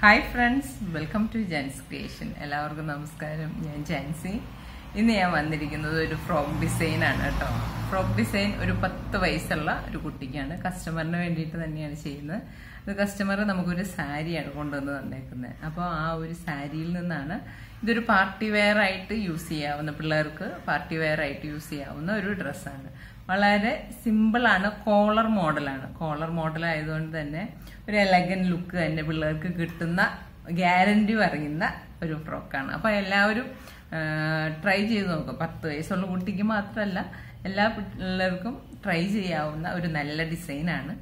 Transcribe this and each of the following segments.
hi friends welcome to Jan's creation എല്ലാവർക്കും നമസ്കാരം ഞാൻ ജാൻസി ഇന്ന് ഞാൻ വന്നിരിക്കുന്നത് ഒരു ഫ്രോക്ക് ഡിസൈൻ ആണ് കേട്ടോ ഫ്രോക്ക് ഡിസൈൻ ഒരു പത്ത് വയസ്സുള്ള ഒരു കുട്ടിക്കാണ് കസ്റ്റമറിന് വേണ്ടിയിട്ട് തന്നെയാണ് ചെയ്യുന്നത് അത് കസ്റ്റമർ നമുക്കൊരു സാരിയാണ് കൊണ്ടുവന്ന് തന്നേക്കുന്നത് അപ്പോൾ ആ ഒരു സാരിയിൽ നിന്നാണ് ഇതൊരു പാർട്ടി വെയർ ആയിട്ട് യൂസ് ചെയ്യാവുന്ന പിള്ളേർക്ക് പാർട്ടി വെയർ ആയിട്ട് യൂസ് ചെയ്യാവുന്ന ഒരു ഡ്രസ്സാണ് വളരെ സിമ്പിളാണ് കോളർ മോഡലാണ് കോളർ മോഡൽ ആയതുകൊണ്ട് തന്നെ ഒരു എലഗൻ ലുക്ക് തന്നെ പിള്ളേർക്ക് കിട്ടുന്ന ഗ്യാരണ്ടി പറയുന്ന ഒരു ഫ്രോക്കാണ് അപ്പോൾ എല്ലാവരും ട്രൈ ചെയ്ത് നോക്കുക പത്ത് വയസ്സുള്ള കുട്ടിക്ക് മാത്രമല്ല എല്ലാ പിള്ളേർക്കും ട്രൈ ചെയ്യാവുന്ന ഒരു നല്ല ഡിസൈനാണ്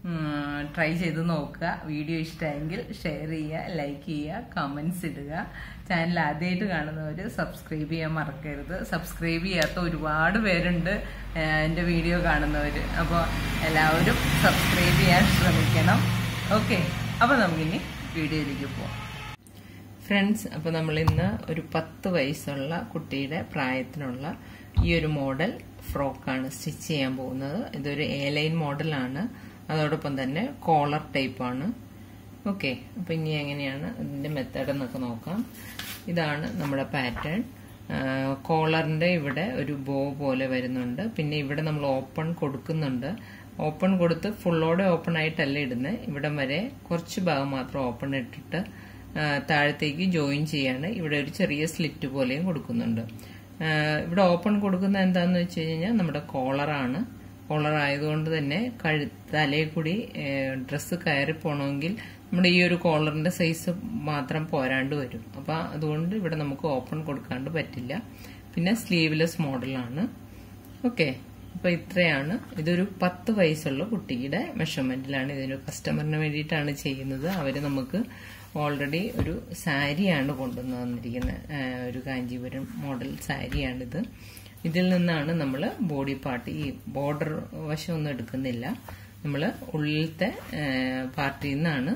ട്രൈ ചെയ്ത് നോക്കുക വീഡിയോ ഇഷ്ടമായെങ്കിൽ ഷെയർ ചെയ്യുക ലൈക്ക് ചെയ്യുക കമൻസ് ഇടുക ചാനൽ ആദ്യമായിട്ട് കാണുന്നവർ സബ്സ്ക്രൈബ് ചെയ്യാൻ മറക്കരുത് സബ്സ്ക്രൈബ് ചെയ്യാത്ത ഒരുപാട് പേരുണ്ട് എൻ്റെ വീഡിയോ കാണുന്നവർ അപ്പോൾ എല്ലാവരും സബ്സ്ക്രൈബ് ചെയ്യാൻ ശ്രമിക്കണം ഓക്കെ അപ്പോൾ നമുക്കിനി വീഡിയോയിലേക്ക് പോവാം ഫ്രണ്ട്സ് അപ്പോൾ നമ്മൾ ഇന്ന് ഒരു പത്ത് വയസ്സുള്ള കുട്ടിയുടെ പ്രായത്തിനുള്ള ഈ ഒരു മോഡൽ ഫ്രോക്കാണ് സ്റ്റിച്ച് ചെയ്യാൻ പോകുന്നത് ഇതൊരു എ ലൈൻ മോഡലാണ് അതോടൊപ്പം തന്നെ കോളർ ടൈപ്പാണ് ഓക്കെ അപ്പം ഇനി എങ്ങനെയാണ് ഇതിന്റെ മെത്തേഡ് എന്നൊക്കെ നോക്കാം ഇതാണ് നമ്മുടെ പാറ്റേൺ കോളറിന്റെ ഇവിടെ ഒരു ബോ പോലെ വരുന്നുണ്ട് പിന്നെ ഇവിടെ നമ്മൾ ഓപ്പൺ കൊടുക്കുന്നുണ്ട് ഓപ്പൺ കൊടുത്ത് ഫുള്ളോടെ ഓപ്പൺ ആയിട്ടല്ല ഇടുന്നത് ഇവിടം വരെ കുറച്ച് ഭാഗം മാത്രം ഓപ്പൺ ഇട്ടിട്ട് താഴത്തേക്ക് ജോയിൻ ചെയ്യാണ് ഇവിടെ ഒരു ചെറിയ സ്ലിറ്റ് പോലെയും കൊടുക്കുന്നുണ്ട് ഇവിടെ ഓപ്പൺ കൊടുക്കുന്ന എന്താന്ന് വെച്ച് കഴിഞ്ഞാൽ നമ്മുടെ കോളറാണ് കോളർ ആയതുകൊണ്ട് തന്നെ കഴു തലയിൽ കൂടി ഡ്രസ്സ് കയറി പോകണമെങ്കിൽ നമ്മുടെ ഈ ഒരു കോളറിന്റെ സൈസ് മാത്രം പോരാണ്ട് വരും അപ്പൊ അതുകൊണ്ട് ഇവിടെ നമുക്ക് ഓപ്പൺ കൊടുക്കാണ്ട് പറ്റില്ല പിന്നെ സ്ലീവ്ലെസ് മോഡലാണ് ഓക്കെ അപ്പൊ ഇത്രയാണ് ഇതൊരു പത്ത് വയസ്സുള്ള കുട്ടിയുടെ മെഷർമെന്റിലാണ് ഇതിന് കസ്റ്റമറിന് വേണ്ടിയിട്ടാണ് ചെയ്യുന്നത് അവര് നമുക്ക് ഓൾറെഡി ഒരു സാരിയാണ് കൊണ്ടുവന്ന് വന്നിരിക്കുന്നത് ഒരു കാഞ്ചീപുരം മോഡൽ സാരിയാണിത് ഇതിൽ നിന്നാണ് നമ്മൾ ബോഡി പാർട്ട് ഈ ബോർഡർ വശം ഒന്നും എടുക്കുന്നില്ല നമ്മൾ ഉള്ളിലത്തെ പാർട്ടിൽ നിന്നാണ്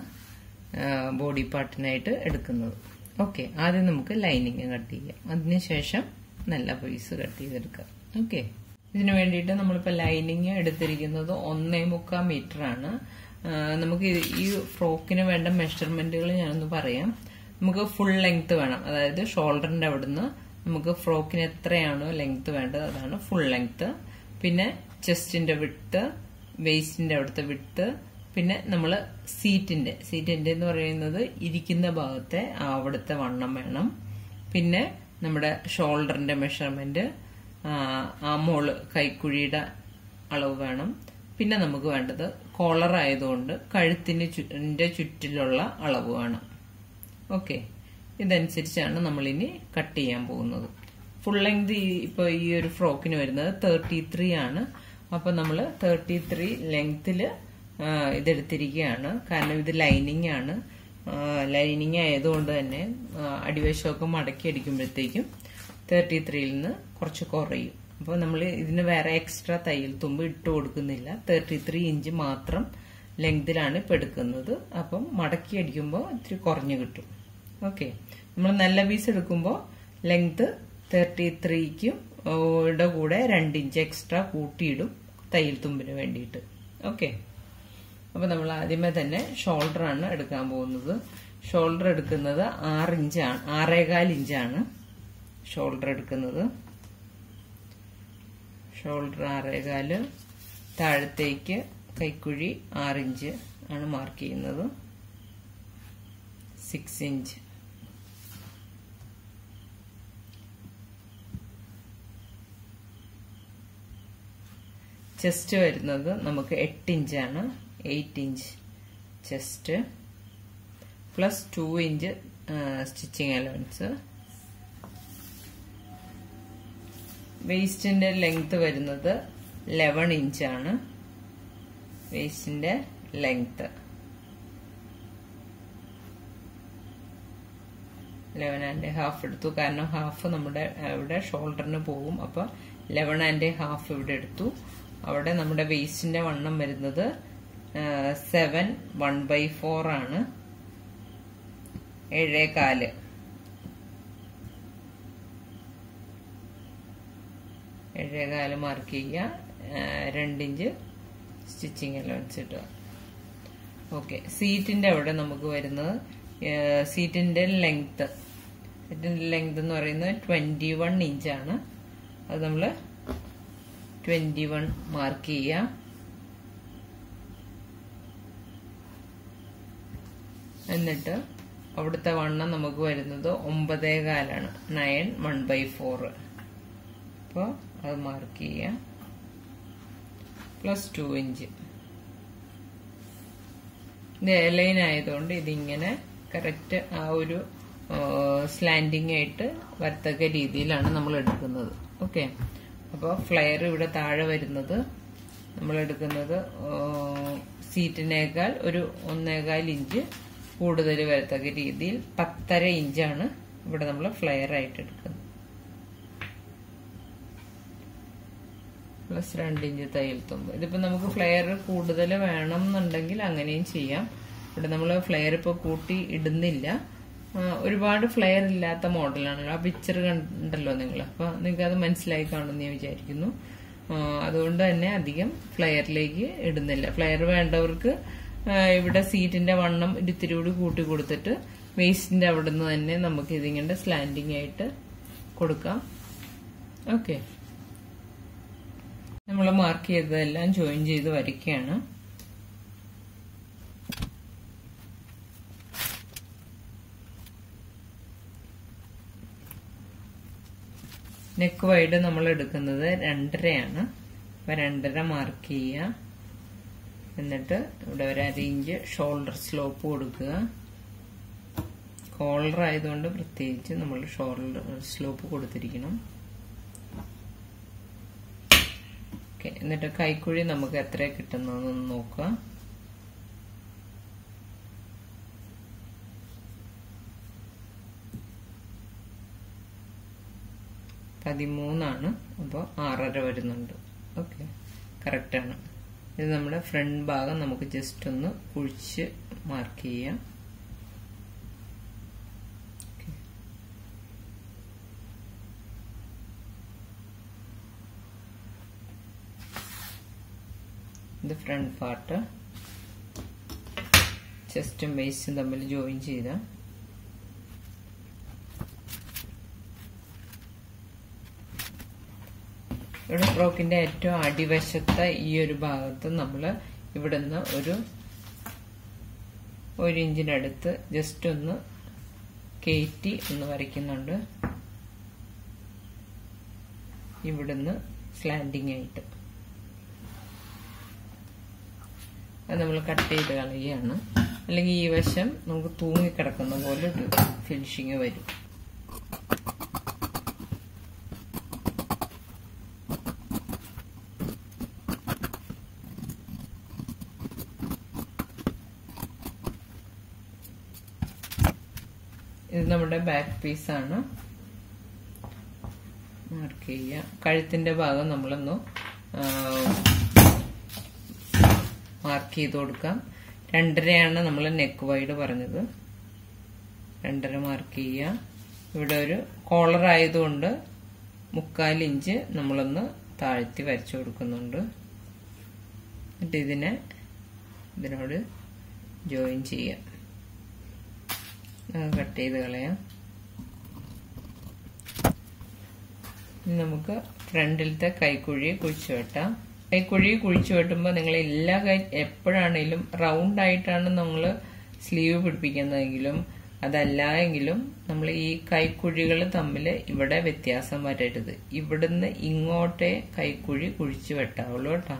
ബോഡി പാർട്ടിനായിട്ട് എടുക്കുന്നത് ഓക്കെ ആദ്യം നമുക്ക് ലൈനിങ് കട്ട് ചെയ്യാം അതിനുശേഷം നല്ല പീസ് കട്ട് ചെയ്തെടുക്കാം ഓക്കെ ഇതിനു വേണ്ടിയിട്ട് നമ്മളിപ്പോൾ ലൈനിങ് എടുത്തിരിക്കുന്നത് ഒന്നേ മുക്കാൽ മീറ്റർ ആണ് നമുക്ക് ഈ ഫ്രോക്കിന് വേണ്ട മെഷർമെന്റുകൾ ഞാനൊന്ന് പറയാം നമുക്ക് ഫുൾ ലെങ്ത് വേണം അതായത് ഷോൾഡറിന്റെ അവിടുന്ന് നമുക്ക് ഫ്രോക്കിന് എത്രയാണോ ലെങ്ത് വേണ്ടത് അതാണ് ഫുൾ ലെങ്ത് പിന്നെ ചെസ്റ്റിന്റെ വിട്ട് വേസ്റ്റിന്റെ അവിടുത്തെ വിട്ട് പിന്നെ നമ്മൾ സീറ്റിന്റെ സീറ്റിന്റെ എന്ന് പറയുന്നത് ഇരിക്കുന്ന ഭാഗത്തെ അവിടുത്തെ വണ്ണം വേണം പിന്നെ നമ്മുടെ ഷോൾഡറിന്റെ മെഷർമെന്റ് ആ മോള് കൈക്കുഴിയുടെ അളവ് വേണം പിന്നെ നമുക്ക് വേണ്ടത് കോളർ ആയതുകൊണ്ട് കഴുത്തിന് ചുറ്റിലുള്ള അളവ് വേണം ഓക്കെ ഇതനുസരിച്ചാണ് നമ്മളിനി കട്ട് ചെയ്യാൻ പോകുന്നത് ഫുൾ ലെങ്ത് ഇപ്പോൾ ഈ ഒരു ഫ്രോക്കിന് വരുന്നത് തേർട്ടി ത്രീ ആണ് അപ്പൊ നമ്മൾ തേർട്ടി ത്രീ ലെങ്തില് ഇതെടുത്തിരിക്കുകയാണ് കാരണം ഇത് ലൈനിങ് ആണ് ലൈനിങ് ആയതുകൊണ്ട് തന്നെ അടിവശമൊക്കെ മടക്കി അടിക്കുമ്പോഴത്തേക്കും തേർട്ടി ത്രീയിൽ നിന്ന് കുറച്ച് കുറയും അപ്പോൾ നമ്മൾ ഇതിന് വേറെ എക്സ്ട്രാ തയ്യൽ തുമ്പ് ഇട്ട് കൊടുക്കുന്നില്ല തേർട്ടി ത്രീ ഇഞ്ച് മാത്രം ലെങ്തിലാണ് ഇപ്പം എടുക്കുന്നത് അപ്പം മടക്കി അടിക്കുമ്പോൾ ഇത്തിരി കുറഞ്ഞു കിട്ടും ഓക്കെ നമ്മൾ നല്ല പീസ് എടുക്കുമ്പോൾ ലെങ്ത് തേർട്ടി ത്രീക്കും കൂടെ രണ്ട് ഇഞ്ച് എക്സ്ട്രാ കൂട്ടിയിടും തയ്യൽ തുമ്പിന് വേണ്ടിയിട്ട് ഓക്കെ അപ്പോൾ നമ്മൾ ആദ്യമേ തന്നെ ഷോൾഡറാണ് എടുക്കാൻ പോകുന്നത് ഷോൾഡർ എടുക്കുന്നത് ആറ് ഇഞ്ചാണ് ആറേകാൽ ഇഞ്ചാണ് ഷോൾഡർ എടുക്കുന്നത് ഷോൾഡർ ആറേകാല് താഴത്തേക്ക് കൈക്കുഴി ആറിഞ്ച് ആണ് മാർക്ക് ചെയ്യുന്നത് സിക്സ് ഇഞ്ച് ചെസ്റ്റ് വരുന്നത് നമുക്ക് എട്ട് ഇഞ്ചാണ് eight inch chest plus two inch stitching allowance വേസ്റ്റിന്റെ ലെങ്ത് വരുന്നത് ലെവൻ ഇഞ്ചാണ് വേസ്റ്റിന്റെ ലെങ്ത് ലെവൻ ആൻഡ് ഹാഫ് എടുത്തു കാരണം ഹാഫ് നമ്മുടെ ഇവിടെ ഷോൾഡറിന് പോകും അപ്പൊ ലെവൻ ആൻഡ് ഹാഫ് ഇവിടെ എടുത്തു അവിടെ നമ്മുടെ വേസ്റ്റിന്റെ വണ്ണം വരുന്നത് സെവൻ വൺ ബൈ ഫോർ ആണ് ഏഴേകാല് ഏഴേകാല് മാർക്ക് ചെയ്യുക രണ്ടിഞ്ച് സ്റ്റിച്ചിങ് അലവൻസ് ഇട്ടുക ഓക്കെ സീറ്റിന്റെ അവിടെ നമുക്ക് വരുന്നത് സീറ്റിന്റെ ലെങ്ത് സീറ്റിന്റെ ലെങ്ത് എന്ന് പറയുന്നത് ട്വന്റി വൺ ഇഞ്ചാണ് അത് നമ്മൾ ട്വന്റി വൺ മാർക്ക് ചെയ്യാം എന്നിട്ട് അവിടുത്തെ വണ്ണം നമുക്ക് വരുന്നത് ഒമ്പതേ കാലാണ് നയൻ വൺ ബൈ ഫോർ അപ്പോൾ അത് മാർക്ക് ചെയ്യാം പ്ലസ് ടു ഇഞ്ച് ഇത് എലൈൻ ആയതുകൊണ്ട് ഇതിങ്ങനെ കറക്റ്റ് ആ ഒരു സ്ലാൻഡിങ് ആയിട്ട് വരത്തക്ക രീതിയിലാണ് നമ്മൾ എടുക്കുന്നത് ഓക്കെ അപ്പോൾ ഫ്ലെയർ ഇവിടെ താഴെ വരുന്നത് നമ്മൾ എടുക്കുന്നത് സീറ്റിനേക്കാൾ ഒരു ഒന്നേകാൽ ഇഞ്ച് കൂടുതൽ വരത്തക്ക രീതിയിൽ പത്തര ഇഞ്ചാണ് ഇവിടെ നമ്മൾ ഫ്ലെയർ ആയിട്ട് എടുക്കുന്നത് പ്ലസ് രണ്ട് ഇഞ്ച് തയ്യൽ തുമ്പ് ഇതിപ്പോ നമുക്ക് ഫ്ലെയർ കൂടുതൽ വേണം എന്നുണ്ടെങ്കിൽ അങ്ങനെയും ചെയ്യാം ഇവിടെ നമ്മൾ ഫ്ലെയർ ഇപ്പോൾ കൂട്ടി ഇടുന്നില്ല ഒരുപാട് ഫ്ലെയർ ഇല്ലാത്ത മോഡലാണ് ആ പിക്ചർ കണ്ടല്ലോ നിങ്ങൾ അപ്പൊ നിങ്ങൾക്ക് അത് മനസ്സിലായി കാണുമെന്ന് ഞാൻ വിചാരിക്കുന്നു അതുകൊണ്ട് തന്നെ അധികം ഫ്ലെയറിലേക്ക് ഇടുന്നില്ല ഫ്ലെയർ വേണ്ടവർക്ക് ഇവിടെ സീറ്റിന്റെ വണ്ണം ഇത്തിരി കൂടി കൂട്ടി കൊടുത്തിട്ട് വേസ്റ്റിന്റെ അവിടെ നിന്ന് തന്നെ നമുക്ക് ഇതിങ്ങനെ സ്ലാൻഡിങ് ആയിട്ട് കൊടുക്കാം ഓക്കെ നമ്മൾ മാർക്ക് ചെയ്തതെല്ലാം ജോയിൻ ചെയ്ത് വരയ്ക്കുകയാണ് നെക്ക് വൈഡ് നമ്മൾ എടുക്കുന്നത് രണ്ടരയാണ് അപ്പൊ രണ്ടര മാർക്ക് ചെയ്യുക എന്നിട്ട് ഇവിടെ ഒരു അര ഇഞ്ച് ഷോൾഡർ സ്ലോപ്പ് കൊടുക്കുക കോളർ ആയതുകൊണ്ട് പ്രത്യേകിച്ച് നമ്മൾ ഷോൾഡർ സ്ലോപ്പ് കൊടുത്തിരിക്കണം ഓക്കെ എന്നിട്ട് കൈക്കുഴി നമുക്ക് എത്ര കിട്ടുന്നതെന്ന് നോക്കുക പതിമൂന്നാണ് അപ്പോൾ ആറര വരുന്നുണ്ട് ഓക്കെ കറക്റ്റാണ് ഇത് നമ്മുടെ ഫ്രണ്ട് ഭാഗം നമുക്ക് ജസ്റ്റ് ഒന്ന് കുഴിച്ച് മാർക്ക് ചെയ്യാം ഇത് ഫ്രണ്ട് പാർട്ട് ചെസ്റ്റും വേസ്റ്റും തമ്മിൽ ജോയിൻ ചെയ്ത ഇവിടെ ഫ്രോക്കിന്റെ ഏറ്റവും അടിവശത്തെ ഈ ഒരു ഭാഗത്ത് നമ്മൾ ഇവിടുന്ന് ഒരു ഒരു ഇഞ്ചിനടുത്ത് ജസ്റ്റ് ഒന്ന് കയറ്റി ഒന്ന് വരയ്ക്കുന്നുണ്ട് ഇവിടുന്ന് സ്ലാൻഡിങ് ആയിട്ട് അത് നമ്മൾ കട്ട് ചെയ്ത് കളയുകയാണ് അല്ലെങ്കിൽ ഈ വശം നമുക്ക് തൂങ്ങിക്കിടക്കുന്ന പോലെ ഒരു ഫിനിഷിങ് വരും ഇത് നമ്മുടെ ബാക്ക് പീസാണ് മാർക്ക് ചെയ്യുക കഴുത്തിന്റെ ഭാഗം നമ്മളൊന്ന് മാർക്ക് ചെയ്ത് കൊടുക്കാം രണ്ടരയാണ് നമ്മൾ നെക്ക് വൈഡ് പറഞ്ഞത് രണ്ടര മാർക്ക് ചെയ്യുക ഇവിടെ ഒരു കോളർ ആയതുകൊണ്ട് മുക്കാൽ ഇഞ്ച് നമ്മളൊന്ന് താഴ്ത്തി വരച്ചു കൊടുക്കുന്നുണ്ട് എന്നിട്ട് ഇതിനെ ഇതിനോട് ജോയിൻ ചെയ്യാം കട്ട് ചെയ്ത് കളയാം ഇനി നമുക്ക് ഫ്രണ്ടിലത്തെ കൈക്കുഴി കുഴിച്ചു വെട്ടാം കൈക്കുഴി കുഴിച്ചു വെട്ടുമ്പോൾ നിങ്ങൾ എല്ലാ കൈ എപ്പോഴാണെങ്കിലും റൗണ്ട് ആയിട്ടാണ് നമ്മൾ സ്ലീവ് പിടിപ്പിക്കുന്നതെങ്കിലും അതല്ല എങ്കിലും നമ്മൾ ഈ കൈക്കുഴികൾ തമ്മിൽ ഇവിടെ വ്യത്യാസം വരരുത് ഇവിടുന്ന് ഇങ്ങോട്ടേ കൈക്കുഴി കുഴിച്ചു വെട്ടാവുള്ളൂ കേട്ടോ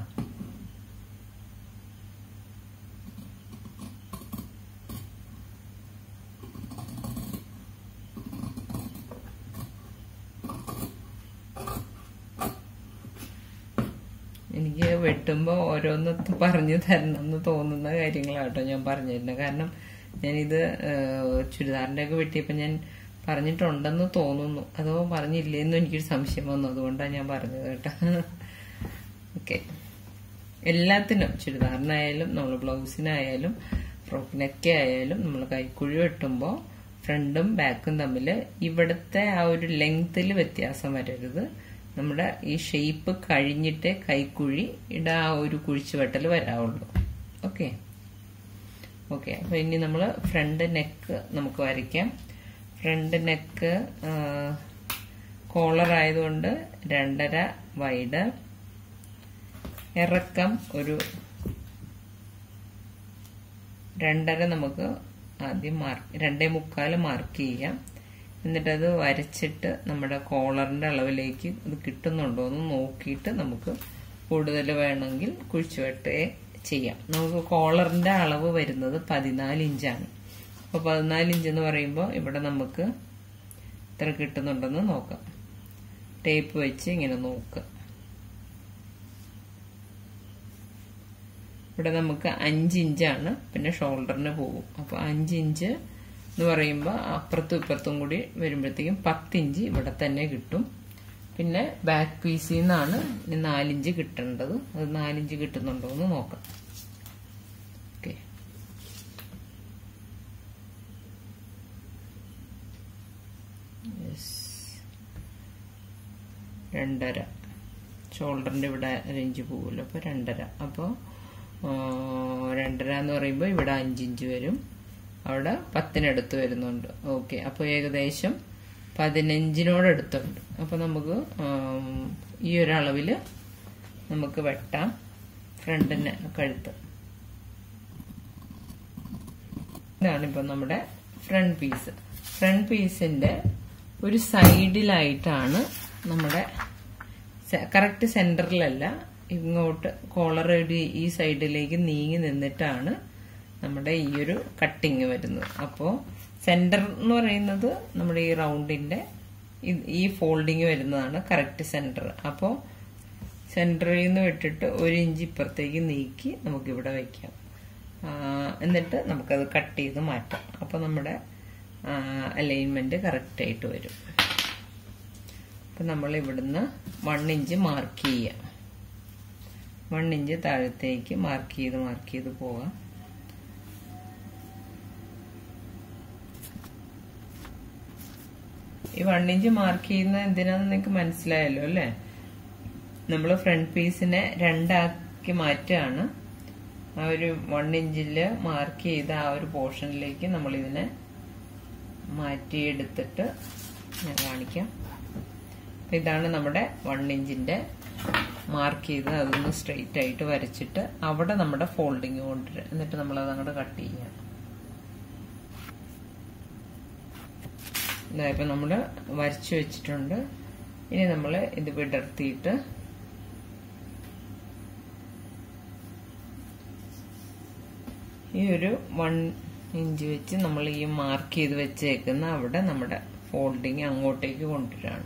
എനിക്ക് വെട്ടുമ്പോൾ ഓരോന്ന് പറഞ്ഞു തരണം എന്ന് തോന്നുന്ന കാര്യങ്ങളാട്ടോ ഞാൻ പറഞ്ഞിരുന്നത് കാരണം ഞാനിത് ചുരിദാറിന്റെ ഒക്കെ വെട്ടിയപ്പോൾ ഞാൻ പറഞ്ഞിട്ടുണ്ടെന്ന് തോന്നുന്നു അതോ പറഞ്ഞില്ലേന്നും എനിക്കൊരു സംശയം വന്നു അതുകൊണ്ടാണ് ഞാൻ പറഞ്ഞത് കേട്ടോ ഓക്കെ എല്ലാത്തിനും ചുരിദാറിനായാലും നമ്മൾ ബ്ലൗസിനായാലും ഫ്രോക്കിനൊക്കെ ആയാലും നമ്മൾ കൈക്കുഴി വെട്ടുമ്പോൾ ഫ്രണ്ടും ബാക്കും തമ്മിൽ ഇവിടുത്തെ ആ ഒരു ലെങ്ത്തിൽ വ്യത്യാസം വരരുത് നമ്മുടെ ഈ ഷേപ്പ് കഴിഞ്ഞിട്ട് കൈക്കുഴി ഇട ആ ഒരു കുഴിച്ചുവെട്ടൽ വരാവുള്ളൂ ഓക്കെ ഓക്കെ അപ്പോൾ ഇനി നമ്മൾ ഫ്രണ്ട് നെക്ക് നമുക്ക് വരയ്ക്കാം ഫ്രണ്ട് നെക്ക് കോളർ ആയതുകൊണ്ട് രണ്ടര വൈഡ് ഇറക്കം ഒരു രണ്ടര നമുക്ക് ആദ്യം മാർക്ക് രണ്ടേ മുക്കാൽ മാർക്ക് ചെയ്യാം എന്നിട്ടത് വരച്ചിട്ട് നമ്മുടെ കോളറിന്റെ അളവിലേക്ക് ഇത് കിട്ടുന്നുണ്ടോ എന്ന് നോക്കിയിട്ട് നമുക്ക് കൂടുതൽ വേണമെങ്കിൽ കുഴിച്ചുവെട്ടേ ചെയ്യാം നമുക്ക് കോളറിന്റെ അളവ് വരുന്നത് പതിനാല് ഇഞ്ചാണ് അപ്പോൾ പതിനാല് ഇഞ്ച് എന്ന് പറയുമ്പോൾ ഇവിടെ നമുക്ക് എത്ര കിട്ടുന്നുണ്ടെന്ന് നോക്കാം ടേപ്പ് വെച്ച് ഇങ്ങനെ നോക്കുക ഇവിടെ നമുക്ക് അഞ്ച് ഇഞ്ചാണ് പിന്നെ ഷോൾഡറിന് പോകും അപ്പോൾ അഞ്ച് ഇഞ്ച് എന്ന് പറയുമ്പോൾ അപ്പുറത്തും ഇപ്പുറത്തും കൂടി വരുമ്പോഴത്തേക്കും പത്തിഞ്ച് ഇവിടെ തന്നെ കിട്ടും പിന്നെ ബാക്ക് പീസിൽ നിന്നാണ് ഇനി നാലിഞ്ച് കിട്ടേണ്ടത് അത് നാലിഞ്ച് കിട്ടുന്നുണ്ടോ എന്ന് നോക്കാം ഓക്കെ രണ്ടര ഷോൾഡറിന്റെ ഇവിടെ റേഞ്ച് പോകുമല്ലോ അപ്പോൾ രണ്ടര അപ്പോൾ രണ്ടര എന്ന് പറയുമ്പോൾ ഇവിടെ അഞ്ചിഞ്ച് വരും അവിടെ പത്തിനടുത്ത് വരുന്നുണ്ട് ഓക്കെ അപ്പോൾ ഏകദേശം പതിനഞ്ചിനോടടുത്തുണ്ട് അപ്പോൾ നമുക്ക് ഈ ഒരളവിൽ നമുക്ക് വെട്ടാം ഫ്രണ്ടിന് കഴുത്ത് ഇതാണ് ഇപ്പം നമ്മുടെ ഫ്രണ്ട് പീസ് ഫ്രണ്ട് പീസിന്റെ ഒരു സൈഡിലായിട്ടാണ് നമ്മുടെ കറക്റ്റ് സെന്ററിലല്ല ഇങ്ങോട്ട് കോളർ ഈ സൈഡിലേക്ക് നീങ്ങി നിന്നിട്ടാണ് നമ്മുടെ ഈ ഒരു കട്ടിങ് വരുന്നത് അപ്പോൾ സെന്റർ എന്ന് പറയുന്നത് നമ്മുടെ ഈ റൗണ്ടിന്റെ ഈ ഫോൾഡിങ് വരുന്നതാണ് കറക്റ്റ് സെന്റർ അപ്പോൾ സെന്ററിൽ നിന്ന് വിട്ടിട്ട് ഒരു ഇഞ്ച് ഇപ്പുറത്തേക്ക് നീക്കി നമുക്കിവിടെ വയ്ക്കാം എന്നിട്ട് നമുക്കത് കട്ട് ചെയ്ത് മാറ്റാം അപ്പോൾ നമ്മുടെ അലൈൻമെന്റ് കറക്റ്റ് ആയിട്ട് വരും അപ്പം നമ്മൾ ഇവിടുന്ന് വൺ ഇഞ്ച് മാർക്ക് ചെയ്യാം വൺ ഇഞ്ച് താഴത്തേക്ക് മാർക്ക് ചെയ്ത് മാർക്ക് ചെയ്ത് പോകാം ഈ വൺ ഇഞ്ച് മാർക്ക് ചെയ്യുന്ന എന്തിനാന്ന് നിങ്ങൾക്ക് മനസ്സിലായല്ലോ അല്ലേ നമ്മൾ ഫ്രണ്ട് പീസിനെ രണ്ടാക്കി മാറ്റുകയാണ് ആ ഒരു വൺ ഇഞ്ചില് മാർക്ക് ചെയ്ത ആ ഒരു പോർഷനിലേക്ക് നമ്മൾ ഇതിനെ മാറ്റിയെടുത്തിട്ട് ഞാൻ കാണിക്കാം ഇതാണ് നമ്മുടെ വൺ ഇഞ്ചിന്റെ മാർക്ക് ചെയ്ത് അതൊന്ന് സ്ട്രെയിറ്റ് ആയിട്ട് വരച്ചിട്ട് അവിടെ നമ്മുടെ ഫോൾഡിങ് കൊണ്ടുവരിക എന്നിട്ട് നമ്മൾ അത് അങ്ങോട്ട് കട്ട് ചെയ്യുക ഇതായപ്പോൾ നമ്മൾ വരച്ചു വെച്ചിട്ടുണ്ട് ഇനി നമ്മൾ ഇത് വിടർത്തിയിട്ട് ഈ ഒരു വൺ ഇഞ്ച് വെച്ച് നമ്മൾ ഈ മാർക്ക് ചെയ്ത് വെച്ചേക്കുന്ന അവിടെ നമ്മുടെ ഫോൾഡിങ് അങ്ങോട്ടേക്ക് കൊണ്ടുവരികയാണ്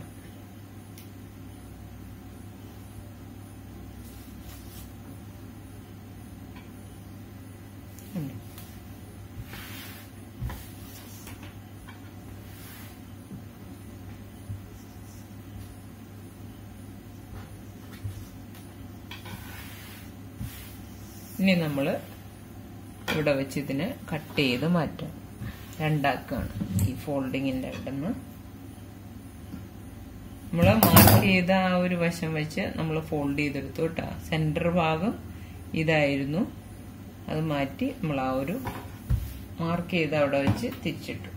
ഇനി നമ്മൾ ഇവിടെ വെച്ച് ഇതിനെ കട്ട് ചെയ്ത് മാറ്റാം രണ്ടാക്കാണ് ഈ ഫോൾഡിങ്ങിന്റെ അവിടെ നിന്ന് നമ്മൾ മാർക്ക് ചെയ്ത ആ ഒരു വശം വെച്ച് നമ്മൾ ഫോൾഡ് ചെയ്തെടുത്തു കേട്ടോ സെന്റർ ഭാഗം ഇതായിരുന്നു അത് മാറ്റി നമ്മൾ ആ ഒരു മാർക്ക് ചെയ്ത് അവിടെ വെച്ച് തിരിച്ചിട്ടു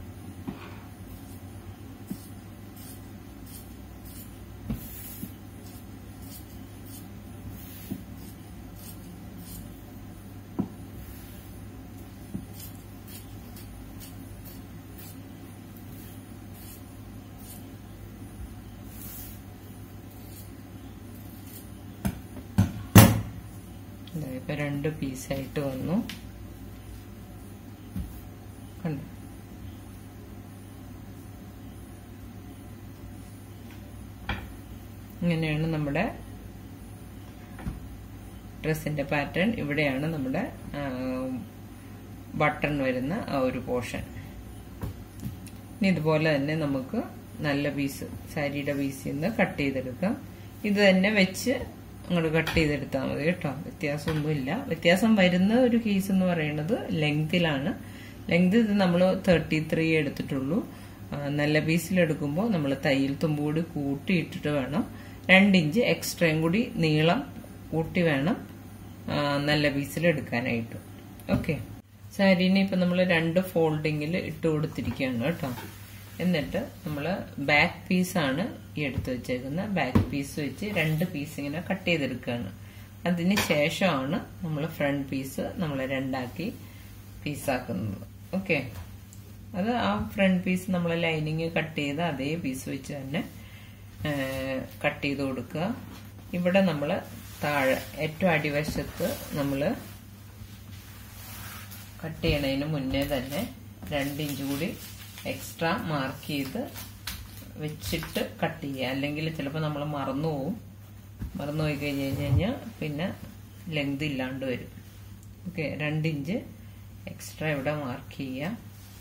ഇപ്പൊ രണ്ട് പീസായിട്ട് വന്നു കണ്ടു ഇങ്ങനെയാണ് നമ്മുടെ ഡ്രസ്സിന്റെ പാറ്റേൺ ഇവിടെയാണ് നമ്മുടെ ബട്ടൺ വരുന്ന ആ ഒരു പോർഷൻ ഇനി ഇതുപോലെ തന്നെ നമുക്ക് നല്ല പീസ് സാരിയുടെ പീസിൽ നിന്ന് കട്ട് ചെയ്തെടുക്കാം ഇത് തന്നെ വെച്ച് അങ്ങോട്ട് കട്ട് ചെയ്തെടുത്താൽ മതി കേട്ടോ വ്യത്യാസമൊന്നുമില്ല വ്യത്യാസം വരുന്ന ഒരു കേസ് എന്ന് പറയുന്നത് ലെങ്തിലാണ് ലെങ്ത് ഇത് നമ്മൾ തേർട്ടി ത്രീ എടുത്തിട്ടുള്ളൂ നല്ല പീസിലെടുക്കുമ്പോൾ നമ്മൾ തയ്യൽ തുമ്പ് കൂടി കൂട്ടിയിട്ടിട്ട് വേണം രണ്ടിഞ്ച് എക്സ്ട്രയും കൂടി നീളം കൂട്ടി വേണം നല്ല പീസിൽ എടുക്കാനായിട്ട് ഓക്കെ സാരീനെ ഇപ്പൊ നമ്മൾ രണ്ട് ഫോൾഡിങ്ങിൽ ഇട്ട് കൊടുത്തിരിക്കുകയാണ് കേട്ടോ എന്നിട്ട് നമ്മൾ ബാക്ക് പീസാണ് ഈ എടുത്ത് വെച്ചേക്കുന്നത് ബാക്ക് പീസ് വെച്ച് രണ്ട് പീസ് ഇങ്ങനെ കട്ട് ചെയ്തെടുക്കുകയാണ് അതിന് ശേഷമാണ് നമ്മൾ ഫ്രണ്ട് പീസ് നമ്മൾ രണ്ടാക്കി പീസാക്കുന്നത് ഓക്കെ അത് ആ ഫ്രണ്ട് പീസ് നമ്മൾ ലൈനിങ് കട്ട് ചെയ്ത് അതേ പീസ് വെച്ച് തന്നെ കട്ട് ചെയ്ത് കൊടുക്കുക ഇവിടെ നമ്മൾ താഴെ ഏറ്റവും അടിവശത്ത് നമ്മൾ കട്ട് ചെയ്യണതിന് മുന്നേ തന്നെ രണ്ട് ഇഞ്ച് കൂടി എക്സ്ട്രാ മാർക്ക് ചെയ്ത് വെച്ചിട്ട് കട്ട് ചെയ്യുക അല്ലെങ്കിൽ ചിലപ്പോൾ നമ്മൾ മറന്നു പോവും മറന്നു പോയി കഴിഞ്ഞ് കഴിഞ്ഞ് കഴിഞ്ഞാൽ പിന്നെ ലെങ്ത് ഇല്ലാണ്ട് വരും ഓക്കെ രണ്ട് ഇഞ്ച് എക്സ്ട്രാ ഇവിടെ മാർക്ക് ചെയ്യുക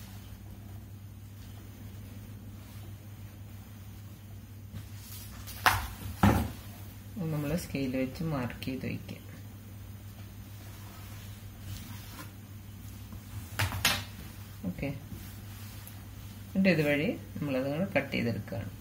നമ്മൾ സ്കെയിൽ വെച്ച് മാർക്ക് ചെയ്ത് വയ്ക്കുക ഓക്കെ എന്നിട്ട് ഇതുവഴി നമ്മളത് കട്ട് ചെയ്തെടുക്കുകയാണ്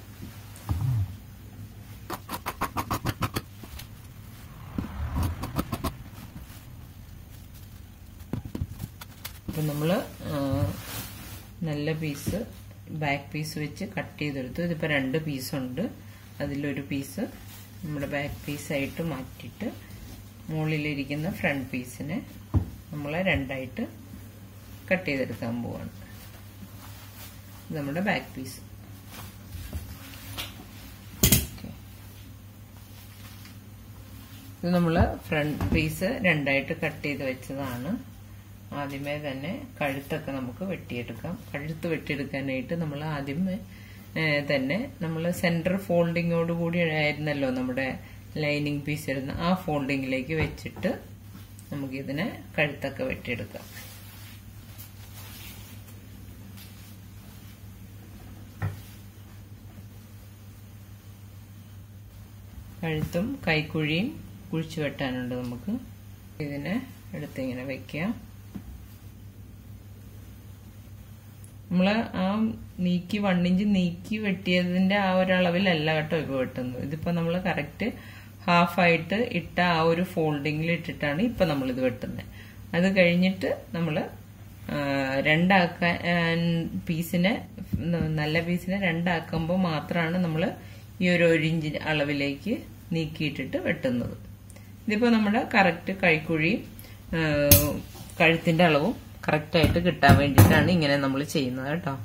അപ്പം നമ്മൾ നല്ല പീസ് ബാക്ക് പീസ് വെച്ച് കട്ട് ചെയ്തെടുത്തു ഇതിപ്പോൾ രണ്ട് പീസുണ്ട് അതിലൊരു പീസ് നമ്മുടെ ബാക്ക് പീസായിട്ട് മാറ്റിയിട്ട് മുകളിലിരിക്കുന്ന ഫ്രണ്ട് പീസിനെ നമ്മൾ രണ്ടായിട്ട് കട്ട് ചെയ്തെടുക്കാൻ പോവാണ് ഇത് നമ്മുടെ ബാക്ക് പീസ് ഇത് നമ്മൾ ഫ്രണ്ട് പീസ് രണ്ടായിട്ട് കട്ട് ചെയ്ത് വെച്ചതാണ് ആദ്യമേ തന്നെ കഴുത്തൊക്കെ നമുക്ക് വെട്ടിയെടുക്കാം കഴുത്ത് വെട്ടിയെടുക്കാനായിട്ട് നമ്മൾ ആദ്യമേ തന്നെ നമ്മൾ സെന്റർ ഫോൾഡിങ്ങോട് കൂടി ആയിരുന്നല്ലോ നമ്മുടെ ലൈനിങ് പീസ് ഇടുന്ന ആ ഫോൾഡിങ്ങിലേക്ക് വെച്ചിട്ട് നമുക്കിതിനെ കഴുത്തൊക്കെ വെട്ടിയെടുക്കാം കഴുത്തും കൈക്കുഴിയും കുഴിച്ചു വെട്ടാനുണ്ട് നമുക്ക് ഇതിനെ എടുത്ത് ഇങ്ങനെ വെക്കുക നമ്മൾ ആ നീക്കി വണ്ണിഞ്ച് നീക്കി വെട്ടിയതിന്റെ ആ ഒരു അളവിലല്ല കേട്ടോ ഇപ്പൊ വെട്ടുന്നത് ഇതിപ്പോ നമ്മൾ കറക്റ്റ് ഹാഫായിട്ട് ഇട്ട ആ ഒരു ഫോൾഡിങ്ങിൽ ഇട്ടിട്ടാണ് ഇപ്പൊ നമ്മൾ ഇത് വെട്ടുന്നത് അത് കഴിഞ്ഞിട്ട് നമ്മൾ രണ്ടാക്കാൻ പീസിനെ നല്ല പീസിനെ രണ്ടാക്കുമ്പോൾ മാത്രമാണ് നമ്മൾ ഈ ഒരു ഒരു ഇഞ്ച് അളവിലേക്ക് നീക്കിയിട്ടിട്ട് വെട്ടുന്നത് ഇതിപ്പോ നമ്മുടെ കറക്റ്റ് കൈക്കുഴിയും കഴുത്തിന്റെ അളവും കറക്റ്റായിട്ട് കിട്ടാൻ വേണ്ടിയിട്ടാണ് ഇങ്ങനെ നമ്മൾ ചെയ്യുന്നത് കേട്ടോ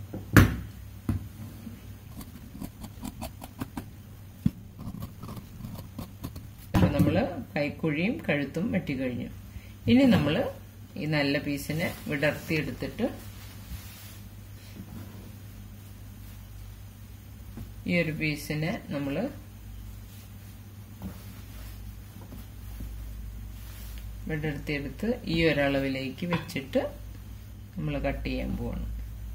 നമ്മൾ കൈക്കുഴിയും കഴുത്തും വെട്ടിക്കഴിഞ്ഞു ഇനി നമ്മൾ ഈ നല്ല പീസിനെ വിടർത്തിയെടുത്തിട്ട് ഈ ഒരു പീസിനെ നമ്മൾ വിടർത്തിയെടുത്ത് ഈ ഒരളവിലേക്ക് വെച്ചിട്ട് നമ്മൾ കട്ട് ചെയ്യാൻ പോവാണ്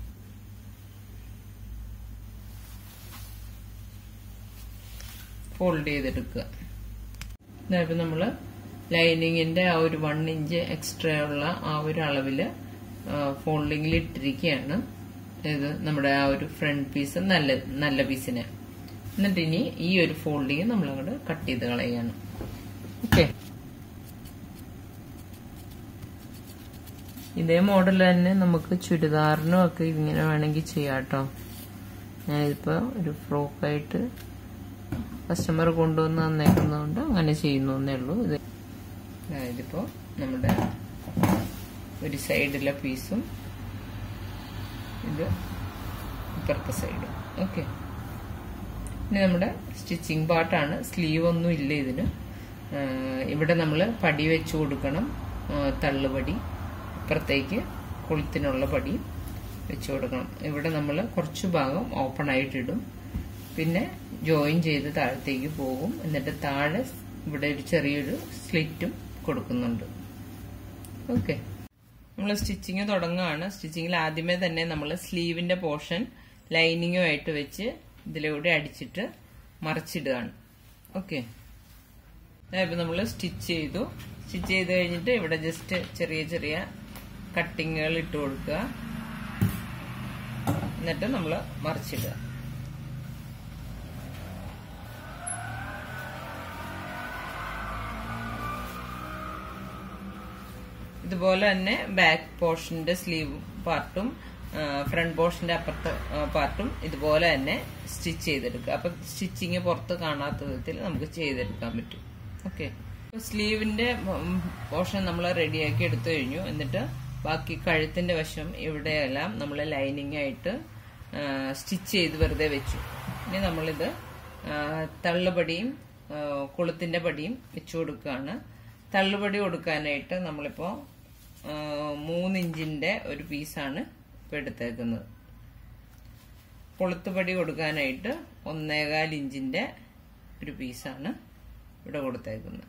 ഫോൾഡ് ചെയ്തെടുക്കുക ഇതായപ്പോൾ നമ്മൾ ലൈനിങ്ങിന്റെ ആ ഒരു വൺ ഇഞ്ച് എക്സ്ട്രാ ഉള്ള ആ ഒരു അളവില് ഫോൾഡിങ്ങിൽ ഇട്ടിരിക്കുകയാണ് ഇത് നമ്മുടെ ആ ഒരു ഫ്രണ്ട് പീസ് നല്ല നല്ല പീസിനെ എന്നിട്ട് ഇനി ഈ ഒരു ഫോൾഡിങ് നമ്മൾ അങ്ങോട്ട് കട്ട് ചെയ്ത് കളയാണ് ഓക്കെ ഇതേ മോഡൽ തന്നെ നമുക്ക് ചുരിദാറിനും ഒക്കെ ഇങ്ങനെ വേണമെങ്കിൽ ചെയ്യാം കേട്ടോ ഞാനിതിപ്പോ ഒരു ഫ്രോക്കായിട്ട് കസ്റ്റമർ കൊണ്ടുവന്ന് തന്നേക്കുന്നതുകൊണ്ട് അങ്ങനെ ചെയ്യുന്നു എന്നേ ഉള്ളൂ ഇത് ഇതിപ്പോ നമ്മുടെ ഒരു സൈഡിലെ പീസും ഇത് ഇപ്പുറത്തെ സൈഡും ഓക്കെ ഇനി നമ്മുടെ സ്റ്റിച്ചിങ് പാർട്ടാണ് സ്ലീവ് ഒന്നും ഇല്ല ഇതിന് ഇവിടെ നമ്മൾ പടി വെച്ച് കൊടുക്കണം തള്ളുപടി ഇപ്പുറത്തേക്ക് കൊളുത്തിനുള്ള പടി വെച്ച് കൊടുക്കണം ഇവിടെ നമ്മൾ കുറച്ച് ഭാഗം ഓപ്പൺ ആയിട്ടിടും പിന്നെ ജോയിൻ ചെയ്ത് താഴത്തേക്ക് പോകും എന്നിട്ട് താഴെ ഇവിടെ ഒരു ചെറിയൊരു സ്ലിറ്റും കൊടുക്കുന്നുണ്ട് ഓക്കെ നമ്മൾ സ്റ്റിച്ചിങ് തുടങ്ങുകയാണ് സ്റ്റിച്ചിങ്ങിൽ ആദ്യമേ തന്നെ നമ്മൾ സ്ലീവിന്റെ പോർഷൻ ലൈനിങ്ങുമായിട്ട് വെച്ച് ഇതിലൂടെ അടിച്ചിട്ട് മറിച്ചിടുകയാണ് ഓക്കെ ഇപ്പം നമ്മൾ സ്റ്റിച്ച് ചെയ്തു സ്റ്റിച്ച് ചെയ്ത് കഴിഞ്ഞിട്ട് ഇവിടെ ജസ്റ്റ് ചെറിയ ചെറിയ കട്ടിങ്ങുകൾ ഇട്ട് കൊടുക്കുക എന്നിട്ട് നമ്മൾ മറിച്ചിടുക ഇതുപോലെ തന്നെ ബാക്ക് പോർഷന്റെ സ്ലീവ് പാർട്ടും ഫ്രണ്ട് പോർഷന്റെ അപ്പുറത്തെ പാർട്ടും ഇതുപോലെ തന്നെ സ്റ്റിച്ച് ചെയ്തെടുക്കുക അപ്പൊ സ്റ്റിച്ചിങ് പുറത്ത് കാണാത്ത വിധത്തിൽ നമുക്ക് ചെയ്തെടുക്കാൻ പറ്റും ഓക്കെ സ്ലീവിന്റെ പോർഷൻ നമ്മൾ റെഡിയാക്കി എടുത്തു കഴിഞ്ഞു എന്നിട്ട് ബാക്കി കഴുത്തിന്റെ വശം ഇവിടെയെല്ലാം നമ്മൾ ലൈനിങ് ആയിട്ട് സ്റ്റിച്ച് ചെയ്ത് വെറുതെ വെച്ചു ഇനി നമ്മളിത് ആ, തള്ളുപടിയും ആ, കൊളുത്തിന്റെ പടിയും വെച്ചു കൊടുക്കുകയാണ് തള്ളുപടി കൊടുക്കാനായിട്ട് നമ്മളിപ്പോ ആ, മൂന്ന് ഇഞ്ചിന്റെ ഒരു പീസാണ് ഇപ്പൊ എടുത്തേക്കുന്നത് കൊളുത്തുപടി കൊടുക്കാനായിട്ട് ഒന്നേകാൽ ഇഞ്ചിന്റെ ഒരു പീസാണ് ഇവിടെ കൊടുത്തേക്കുന്നത്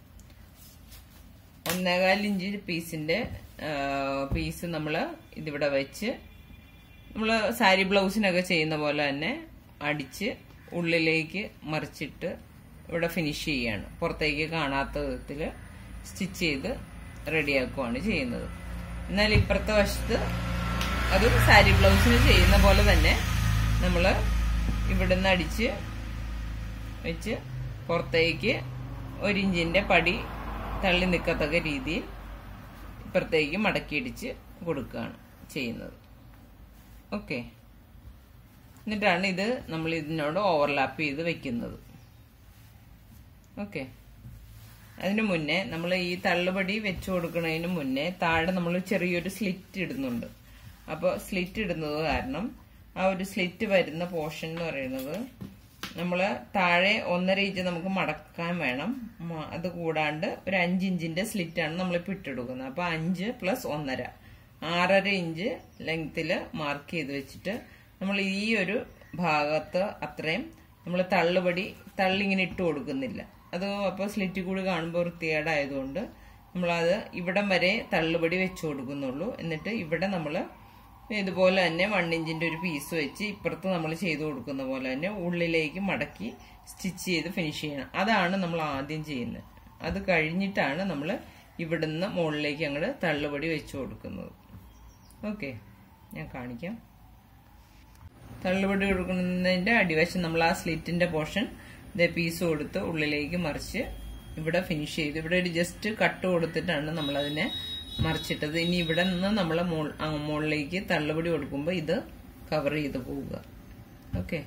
ഒന്നേകാൽ ഇഞ്ച് പീസിന്റെ പീസ് നമ്മൾ ഇതിവിടെ വെച്ച് നമ്മൾ സാരി ബ്ലൗസിനൊക്കെ ചെയ്യുന്ന പോലെ തന്നെ അടിച്ച് ഉള്ളിലേക്ക് മറിച്ചിട്ട് ഇവിടെ ഫിനിഷ് ചെയ്യാണ് പുറത്തേക്ക് കാണാത്ത വിധത്തിൽ സ്റ്റിച്ച് ചെയ്ത് റെഡിയാക്കുവാണ് ചെയ്യുന്നത് എന്നാൽ ഇപ്പുറത്തെ വശത്ത് അത് സാരി ബ്ലൗസിന് ചെയ്യുന്ന പോലെ തന്നെ നമ്മൾ ഇവിടുന്ന് അടിച്ച് വെച്ച് പുറത്തേക്ക് ഒരു ഇഞ്ചിന്റെ പടി തള്ളി നിൽക്കത്തക്ക രീതിയിൽ ഇപ്പുറത്തേക്ക് മടക്കിയിടിച്ച് കൊടുക്കുകയാണ് ചെയ്യുന്നത് ഓക്കെ എന്നിട്ടാണ് ഇത് നമ്മൾ ഇതിനോട് ഓവർലാപ്പ് ചെയ്ത് വെക്കുന്നത് ഓക്കെ അതിനു മുന്നേ നമ്മൾ ഈ തള്ളുപടി വെച്ചു കൊടുക്കുന്നതിന് മുന്നേ താഴെ നമ്മൾ ചെറിയൊരു സ്ലിറ്റ് ഇടുന്നുണ്ട് അപ്പോൾ സ്ലിറ്റ് ഇടുന്നത് കാരണം ആ ഒരു സ്ലിറ്റ് വരുന്ന പോർഷൻ എന്ന് പറയുന്നത് നമ്മൾ താഴെ ഒന്നര ഇഞ്ച് നമുക്ക് മടക്കാൻ വേണം മ- അത് കൂടാണ്ട് ഒരു അഞ്ച് ഇഞ്ചിന്റെ സ്ലിറ്റ് ആണ് നമ്മളിപ്പോൾ ഇട്ടെടുക്കുന്നത് അപ്പൊ അഞ്ച് പ്ലസ് ഒന്നര ആറര ഇഞ്ച് ലെങ്തില് മാർക്ക് ചെയ്ത് വെച്ചിട്ട് നമ്മൾ ഈ ഒരു ഭാഗത്ത് അത്രയും നമ്മൾ തള്ളുപടി തള്ളിങ്ങനെ ഇട്ട് കൊടുക്കുന്നില്ല അത് അപ്പോൾ സ്ലിറ്റ് കൂടി കാണുമ്പോൾ വൃത്തികേടായതുകൊണ്ട് നമ്മളത് ഇവിടം വരെ തള്ളുപടി വെച്ചു കൊടുക്കുന്നുള്ളൂ എന്നിട്ട് ഇവിടെ നമ്മൾ ഇതുപോലെ തന്നെ വൺ ഇഞ്ചിന്റെ ഒരു പീസ് വെച്ച് ഇപ്പുറത്ത് നമ്മൾ ചെയ്തു കൊടുക്കുന്ന പോലെ തന്നെ ഉള്ളിലേക്ക് മടക്കി സ്റ്റിച്ച് ചെയ്ത് ഫിനിഷ് ചെയ്യണം അതാണ് നമ്മൾ ആദ്യം ചെയ്യുന്നത് അത് കഴിഞ്ഞിട്ടാണ് നമ്മൾ ഇവിടുന്ന് മുകളിലേക്ക് അങ്ങോട്ട് തള്ളുപടി വെച്ചു കൊടുക്കുന്നത് ഓക്കെ ഞാൻ കാണിക്കാം തള്ളുപടി കൊടുക്കുന്നതിന്റെ അടിവശം നമ്മൾ ആ സ്ലിറ്റിന്റെ പോർഷൻ ഇതേ പീസ് കൊടുത്ത് ഉള്ളിലേക്ക് മറിച്ച് ഇവിടെ ഫിനിഷ് ചെയ്ത് ഇവിടെ ഒരു ജസ്റ്റ് കട്ട് കൊടുത്തിട്ടാണ് നമ്മൾ അതിനെ മറിച്ചിട്ടത് ഇനി ഇവിടെ നിന്ന് നമ്മൾ മുകളിലേക്ക് തള്ളുപടി കൊടുക്കുമ്പോൾ ഇത് കവർ ചെയ്ത് പോവുക ഓക്കെ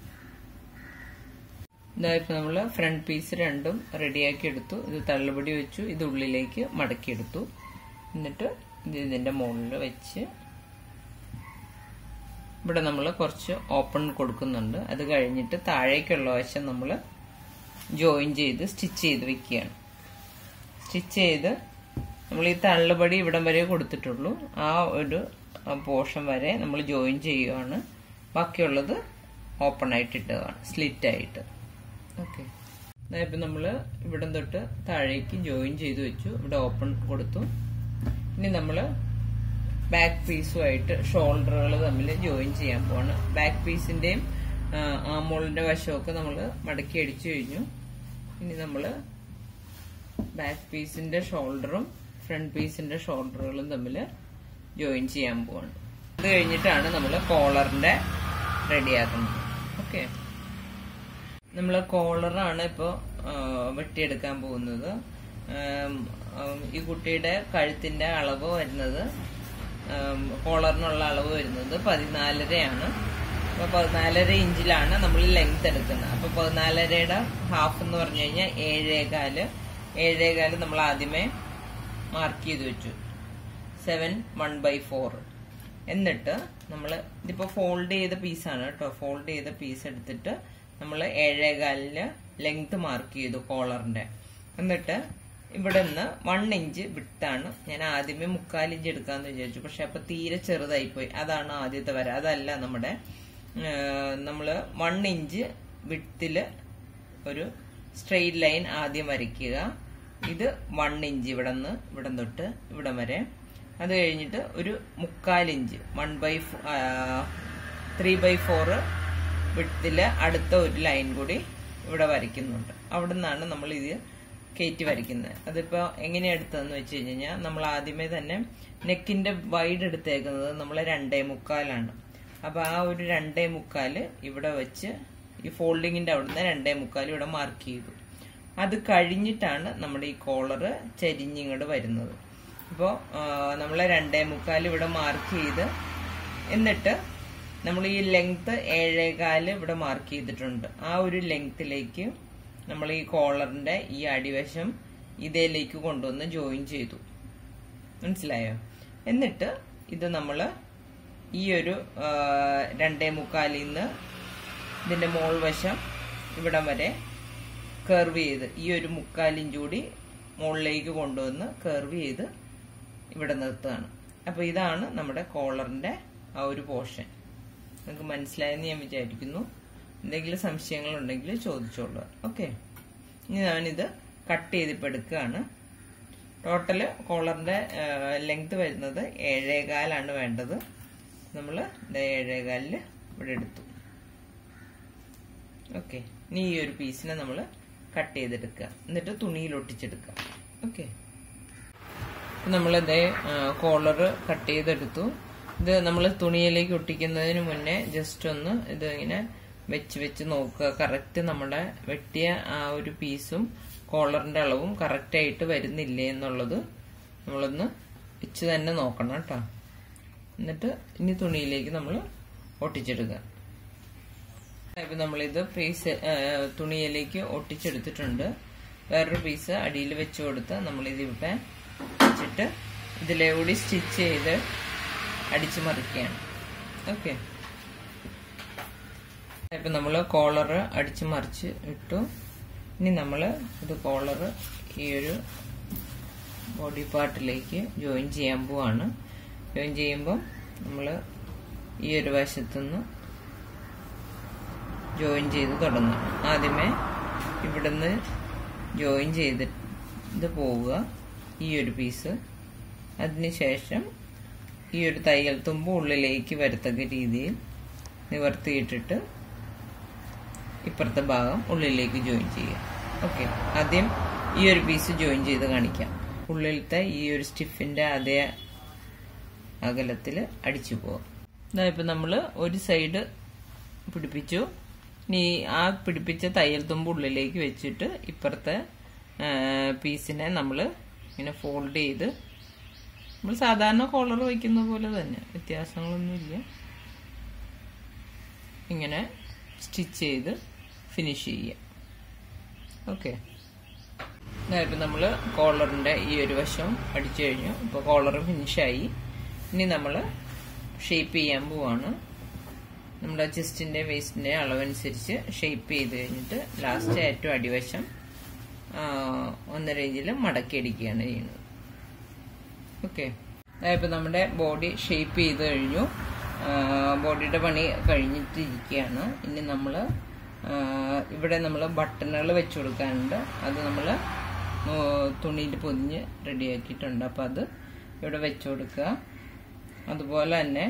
ഇതായപ്പോ നമ്മള് ഫ്രണ്ട് പീസ് രണ്ടും റെഡിയാക്കി എടുത്തു ഇത് തള്ളുപടി വെച്ചു ഇത് ഉള്ളിലേക്ക് മടക്കിയെടുത്തു എന്നിട്ട് ഇത് ഇതിന്റെ മുകളിൽ വെച്ച് ഇവിടെ നമ്മൾ കുറച്ച് ഓപ്പൺ കൊടുക്കുന്നുണ്ട് അത് കഴിഞ്ഞിട്ട് താഴേക്കുള്ള വശം നമ്മൾ ജോയിൻ ചെയ്ത് സ്റ്റിച്ച് ചെയ്ത് വെക്കുകയാണ് സ്റ്റിച്ച് ചെയ്ത് നമ്മൾ ഈ തള്ളുപടി ഇവിടം വരെ കൊടുത്തിട്ടുള്ളൂ ആ ഒരു പോർഷൻ വരെ നമ്മൾ ജോയിൻ ചെയ്യുകയാണ് ബാക്കിയുള്ളത് ഓപ്പൺ ആയിട്ട് ഇട്ടതാണ് സ്ലിറ്റ് ആയിട്ട് ഓക്കെ ഇപ്പം നമ്മൾ ഇവിടം തൊട്ട് താഴേക്ക് ജോയിൻ ചെയ്ത് വെച്ചു ഇവിടെ ഓപ്പൺ കൊടുത്തു ഇനി നമ്മൾ ബാക്ക് പീസുമായിട്ട് ഷോൾഡറുകൾ തമ്മിൽ ജോയിൻ ചെയ്യാൻ പോവാണ് ബാക്ക് പീസിന്റെയും ആമോളിന്റെ വശമൊക്കെ നമ്മൾ മടക്കി അടിച്ചു കഴിഞ്ഞു ഇനി നമ്മൾ ബാക്ക് പീസിന്റെ ഷോൾഡറും ഫ്രണ്ട് പീസിന്റെ ഷോൾഡറുകളും തമ്മിൽ ജോയിൻ ചെയ്യാൻ പോവാണ് അത് കഴിഞ്ഞിട്ടാണ് നമ്മൾ കോളറിന്റെ റെഡിയാക്കുന്നത് ഓക്കെ നമ്മൾ കോളറാണ് ഇപ്പോൾ വെട്ടിയെടുക്കാൻ പോകുന്നത് ആം, ആം, ഈ കുട്ടിയുടെ കഴുത്തിന്റെ അളവ് വരുന്നത് ആം, കോളറിനുള്ള അളവ് വരുന്നത് പതിനാലരയാണ് അപ്പൊ പതിനാലര ഇഞ്ചിലാണ് നമ്മൾ ലെങ്ത് എടുക്കുന്നത് അപ്പൊ പതിനാലരയുടെ ഹാഫ് എന്ന് പറഞ്ഞു കഴിഞ്ഞാൽ ഏഴേകാല് ഏഴേകാല് നമ്മൾ ആദ്യമേ മാർക്ക് ചെയ്ത് വെച്ചു സെവൻ വൺ ബൈ ഫോർ എന്നിട്ട് നമ്മൾ ഇതിപ്പോ ഫോൾഡ് ചെയ്ത പീസാണ് കേട്ടോ ഫോൾഡ് ചെയ്ത പീസ് എടുത്തിട്ട് നമ്മൾ ഏഴേകാലില് ലെങ്ത് മാർക്ക് ചെയ്തു കോളറിന്റെ എന്നിട്ട് ഇവിടെ നിന്ന് വൺ ഇഞ്ച് വിട്ടാണ് ഞാൻ ആദ്യമേ മുക്കാൽ ഇഞ്ച് എടുക്കാന്ന് വിചാരിച്ചു പക്ഷെ അപ്പൊ തീരെ ചെറുതായി പോയി അതാണ് ആദ്യത്തെ വര അതല്ല നമ്മുടെ നമ്മൾ വൺ ഇഞ്ച് വിട്ടില് ഒരു സ്ട്രെയിറ്റ് ലൈൻ ആദ്യം വരയ്ക്കുക ഇത് വൺ ഇഞ്ച് ഇവിടെ നിന്ന് ഇവിടം തൊട്ട് ഇവിടം വരെ അത് കഴിഞ്ഞിട്ട് ഒരു മുക്കാൽ inch one by three by four വിട്ടില് അടുത്ത ഒരു ലൈൻ കൂടി ഇവിടെ വരയ്ക്കുന്നുണ്ട് അവിടെ നിന്നാണ് നമ്മൾ ഇത് കയറ്റി വരയ്ക്കുന്നത് അതിപ്പോ എങ്ങനെയാ എടുത്തതെന്ന് വെച്ച് കഴിഞ്ഞാൽ നമ്മൾ ആദ്യമേ തന്നെ നെക്കിന്റെ വൈഡ് എടുത്തേക്കുന്നത് നമ്മൾ രണ്ടേ മുക്കാലാണ് അപ്പൊ ആ ഒരു രണ്ടേ മുക്കാല് ഇവിടെ വെച്ച് ഈ ഫോൾഡിങ്ങിന്റെ അവിടുന്ന് രണ്ടേ മുക്കാൽ ഇവിടെ മാർക്ക് ചെയ്തു അത് കഴിഞ്ഞിട്ടാണ് നമ്മുടെ ഈ കോളറ് ചരിഞ്ഞിങ്ങോട്ട് വരുന്നത് അപ്പോൾ നമ്മൾ രണ്ടേ മുക്കാൽ ഇവിടെ മാർക്ക് ചെയ്ത് എന്നിട്ട് നമ്മൾ ഈ ലെങ്ത് ഏഴേകാല് ഇവിടെ മാർക്ക് ചെയ്തിട്ടുണ്ട് ആ ഒരു ലെങ്ത്തിലേക്ക് നമ്മൾ ഈ കോളറിന്റെ ഈ അടിവശം ഇതേലേക്ക് കൊണ്ടുവന്ന് ജോയിൻ ചെയ്തു മനസ്സിലായോ എന്നിട്ട് ഇത് നമ്മൾ ഈ ഒരു ആ, രണ്ടേ മുക്കാലിൽ നിന്ന് ഇതിന്റെ മോൾ വശം ഇവിടം വരെ കർവ് ചെയ്ത് ഈ ഒരു മുക്കാലിഞ്ച് കൂടി മുകളിലേക്ക് കൊണ്ടുവന്ന് കർവ് ചെയ്ത് ഇവിടെ നിർത്തുകയാണ് അപ്പൊ ഇതാണ് നമ്മുടെ കോളറിന്റെ ആ ഒരു പോർഷൻ നിങ്ങൾക്ക് മനസ്സിലായെന്ന് ഞാൻ വിചാരിക്കുന്നു എന്തെങ്കിലും സംശയങ്ങളുണ്ടെങ്കിൽ ചോദിച്ചോളൂ ഓക്കെ ഇനി ഞാനിത് കട്ട് ചെയ്തിപ്പോൾ എടുക്കുകയാണ് ടോട്ടല് കോളറിന്റെ ലെങ്ത് വരുന്നത് ഏഴേകാലാണ് വേണ്ടത് നമ്മൾ ഏഴേകാലില് ഇവിടെ എടുത്തു ഓക്കെ ഇനി ഈ ഒരു പീസിനെ നമ്മൾ കട്ട് ചെയ്തെടുക്കുക എന്നിട്ട് തുണിയിൽ ഒട്ടിച്ചെടുക്കുക ഓക്കെ നമ്മളിതേ കോളർ കട്ട് ചെയ്തെടുത്തു ഇത് നമ്മൾ തുണിയിലേക്ക് ഒട്ടിക്കുന്നതിന് മുന്നേ ജസ്റ്റ് ഒന്ന് ഇത് ഇങ്ങനെ വെച്ച് വെച്ച് നോക്കുക കറക്റ്റ് നമ്മുടെ വെട്ടിയ ആ ഒരു പീസും കോളറിന്റെ അളവും കറക്റ്റ് ആയിട്ട് വരുന്നില്ലേ എന്നുള്ളത് നമ്മളൊന്ന് വെച്ച് തന്നെ നോക്കണം കേട്ടോ എന്നിട്ട് ഇനി തുണിയിലേക്ക് നമ്മൾ ഒട്ടിച്ചെടുക്കുക ഇപ്പൊ നമ്മളിത് പീസ് തുണിയിലേക്ക് ഒട്ടിച്ചെടുത്തിട്ടുണ്ട് വേറൊരു പീസ് അടിയിൽ വെച്ച് കൊടുത്ത് നമ്മളിത് ഇവിടെ വെച്ചിട്ട് ഇതിലെ കൂടി സ്റ്റിച്ച് ചെയ്ത് അടിച്ചു മറിക്കുകയാണ് ഓക്കെ ഇപ്പൊ നമ്മൾ കോളർ അടിച്ചു മറിച്ച് ഇട്ടു ഇനി നമ്മൾ ഇത് കോളർ ഈ ഒരു ബോഡി പാർട്ടിലേക്ക് ജോയിൻ ചെയ്യാൻ പോവാണ് ജോയിൻ ചെയ്യുമ്പോൾ നമ്മൾ ഈ ഒരു വശത്തുനിന്ന് ജോയിൻ ചെയ്ത് തുടങ്ങും ആദ്യമേ ഇവിടുന്ന് ജോയിൻ ചെയ്തിട്ട് പോവുക ഈ ഒരു പീസ് അതിനുശേഷം ഈ ഒരു തയ്യൽ തുമ്പ് ഉള്ളിലേക്ക് വരത്തക്ക രീതിയിൽ നിവർത്തിയിട്ടിട്ട് ഇപ്പുറത്തെ ഭാഗം ഉള്ളിലേക്ക് ജോയിൻ ചെയ്യുക ഓക്കെ ആദ്യം ഈ ഒരു പീസ് ജോയിൻ ചെയ്ത് കാണിക്കാം ഉള്ളിലത്തെ ഈ ഒരു സ്റ്റിഫിന്റെ അതേ അകലത്തിൽ അടിച്ചു പോവാം ഇതാ നമ്മൾ ഒരു സൈഡ് പിടിപ്പിച്ചു ഇനി ആ പിടിപ്പിച്ച തയ്യൽ തുമ്പ് ഉള്ളിലേക്ക് വെച്ചിട്ട് ഇപ്പുറത്തെ പീസിനെ നമ്മൾ ഇങ്ങനെ ഫോൾഡ് ചെയ്ത് നമ്മൾ സാധാരണ കോളർ വയ്ക്കുന്ന പോലെ തന്നെ വ്യത്യാസങ്ങളൊന്നുമില്ല ഇങ്ങനെ സ്റ്റിച്ച് ചെയ്ത് ഫിനിഷ് ചെയ്യുക ഓക്കെ ഇപ്പം നമ്മൾ കോളറിൻ്റെ ഈ ഒരു വശം അടിച്ചു കഴിഞ്ഞു ഇപ്പോൾ കോളർ ഫിനിഷായി ഇനി നമ്മൾ ഷേപ്പ് ചെയ്യാൻ പോവാണ് നമ്മുടെ ചെസ്റ്റിന്റെ വേസ്റ്റിന്റെ അളവനുസരിച്ച് ഷേപ്പ് ചെയ്ത് കഴിഞ്ഞിട്ട് ലാസ്റ്റ് ഏറ്റവും അടിവശം ഒന്നര ഇഞ്ചിൽ മടക്കി അടിക്കുകയാണ് ചെയ്യുന്നത് ഓക്കെ ഇപ്പം നമ്മുടെ ബോഡി ഷേപ്പ് ചെയ്ത് കഴിഞ്ഞു ബോഡിയുടെ പണി കഴിഞ്ഞിട്ടിരിക്കുകയാണ് ഇനി നമ്മൾ ഇവിടെ നമ്മൾ ബട്ടണുകൾ വെച്ച് കൊടുക്കാനുണ്ട് അത് നമ്മൾ തുണിയിൽ പൊതിഞ്ഞ് റെഡിയാക്കിയിട്ടുണ്ട് അപ്പം അത് ഇവിടെ വെച്ച് കൊടുക്കുക അതുപോലെ തന്നെ